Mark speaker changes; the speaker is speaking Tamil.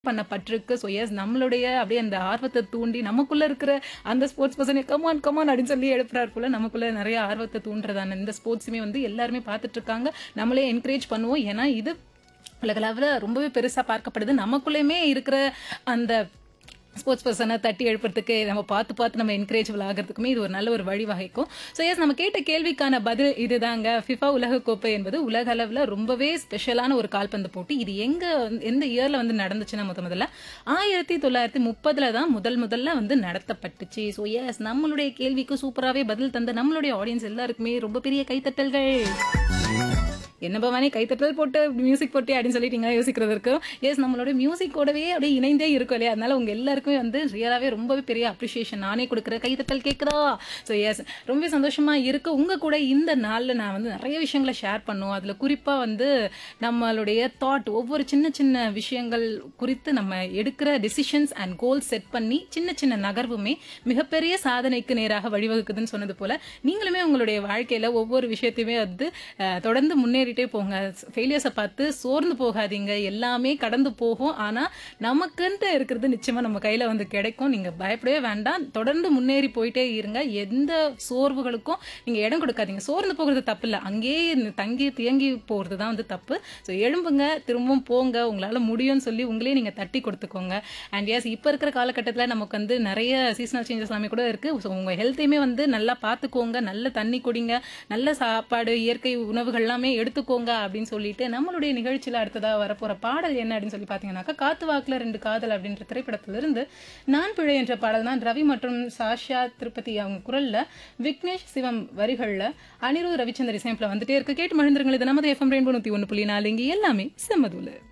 Speaker 1: பண்ணப்பட்டிருக்கு. ஸோ எஸ் நம்மளுடைய அப்படியே அந்த ஆர்வத்த தூண்டி, நமக்குள்ள இருக்கிற அந்த ஸ்போர்ட்ஸ் பெர்சன கமான் கமான் அப்படின்னு சொல்லி எழுப்புறார் போல. நமக்குள்ள நெறைய ஆர்வத்த தூண்டுறதான இந்த ஸ்போர்ட்ஸுமே வந்து எல்லாருமே பார்த்துட்டு இருக்காங்க. நம்மளே என்கரேஜ் பண்ணுவோம். ஏன்னா இது உலகளவுல ரொம்பவே பெருசா பார்க்கப்படுது. நமக்குள்ளயுமே இருக்கிற அந்த ஸ்போர்ட்ஸ் பெர்சன தட்டி எழுப்புறதுக்கு நம்ம பார்த்து பார்த்து நம்ம என்கரேஜபிள் ஆகிறதுக்குமே இது ஒரு நல்ல ஒரு வழிவகைக்கும். ஸோ எஸ் நம்ம கேட்ட கேள்விக்கான பதில் இதுதாங்க. ஃபிஃபா உலகக்கோப்பை என்பது உலக அளவுல ரொம்பவே ஸ்பெஷலான ஒரு கால்பந்து போட்டி. இது எங்க வந்து- எந்த இயர்ல வந்து நடந்துச்சுன்னா முத முதல்ல 1930ல தான் முதல் முதல்ல வந்து நடத்தப்பட்டுச்சு. ஸோ எஸ் நம்மளுடைய கேள்விக்கு சூப்பராவே பதில் தந்த நம்மளுடைய ஆடியன்ஸ் எல்லாருக்குமே ரொம்ப பெரிய கைத்தட்டல்கள். என்ன பவானி கைத்தட்டல் போட்டு மியூசிக் போட்டு அப்படின்னு சொல்லிட்டீங்க யோசிக்கிறது இருக்கும் எஸ் நம்மளோட மியூசிக்கோடவே அப்படியே இணைந்தே இருக்கும் இல்லையா அதனால உங்க எல்லாருக்குமே வந்து ரியலாவே ரொம்பவே பெரிய அப்ரிசியேஷன் நானே கொடுக்குற கைத்தட்டல் கேட்குதா ஸோ எஸ் ரொம்ப சந்தோஷமா இருக்கு உங்க கூட இந்த நாள்ல நான் வந்து நிறைய விஷயங்களை ஷேர் பண்ணுவோம் அதுல குறிப்பா வந்து நம்மளுடைய தாட் ஒவ்வொரு சின்ன சின்ன விஷயங்கள் குறித்து நம்ம எடுக்கிற டெசிஷன்ஸ் அண்ட் கோல் செட் பண்ணி சின்ன சின்ன நகர்வுமே மிகப்பெரிய சாதனைக்கு நேராக வழிவகுக்குதுன்னு சொன்னது போல நீங்களுமே உங்களுடைய வாழ்க்கையில ஒவ்வொரு விஷயத்தையுமே வந்து அஹ், தொடர்ந்து முன்னேறிட்டே போங்க ஃபெயிலியர்ஸை பார்த்து சோர்ந்து போகாதீங்க எல்லாமே கடந்து போகும் ஆனா நமக்குன்ட்டு இருக்கிறது நிச்சயமா நம்ம கையில வந்து கிடைக்கும் நீங்க பயப்படவே வேண்டாம் தொடர்ந்து முன்னேறி போயிட்டே இருங்க எந்த சோர்வுகளுக்கும் நீங்க இடம் கொடுக்காதீங்க சோர்ந்து போகிறது தப்பு இல்லை அங்கேயே தங்கி தியங்கி போகிறது தான் வந்து தப்பு ஸோ எழும்புங்க திரும்பவும் போங்க உங்களால முடியும்னு சொல்லி உங்களே நீங்க தட்டி கொடுத்துக்கோங்க அண்ட் எஸ் இப்போ இருக்கிற காலகட்டத்தில் நமக்கு வந்து நிறைய சீசனல் சேஞ்சஸ் எல்லாமே கூட இருக்கு ஸோ உங்க ஹெல்த்தையுமே வந்து நல்லா பார்த்துக்கோங்க நல்ல தண்ணி குடிங்க நல்ல சாப்பாடு இயற்கை உணவுகள் எல்லாமே எடுத்துக்கோங்க அப்படின்னு சொல்லிட்டு நம்மளுடைய நிகழ்ச்சியில் அடுத்ததாக வரப்போற பாடல் என்ன அப்படின்னு சொல்லி பார்த்தீங்கன்னாக்கா காத்து வாக்குல ரெண்டு காதல் அப்படின்ற திரைப்படத்திலிருந்து நான் பிழை என்ற பாடல் தான் ரவி மற்றும் சாஷா திருப்பதி அவங்க குரல்ல விக்னேஷ் சிவம் வரிகள்ல அனிருத் ரவிச்சந்தர் இசையமைப்பில் வந்துட்டே இருக்கு கேட்டு மகிழ்ந்துருங்கள் இது நமது எஃப்எம் ரெயின்போ நூற்றி ஒன்று புள்ளி நாலு இங்கே எல்லாமே செம்மதுல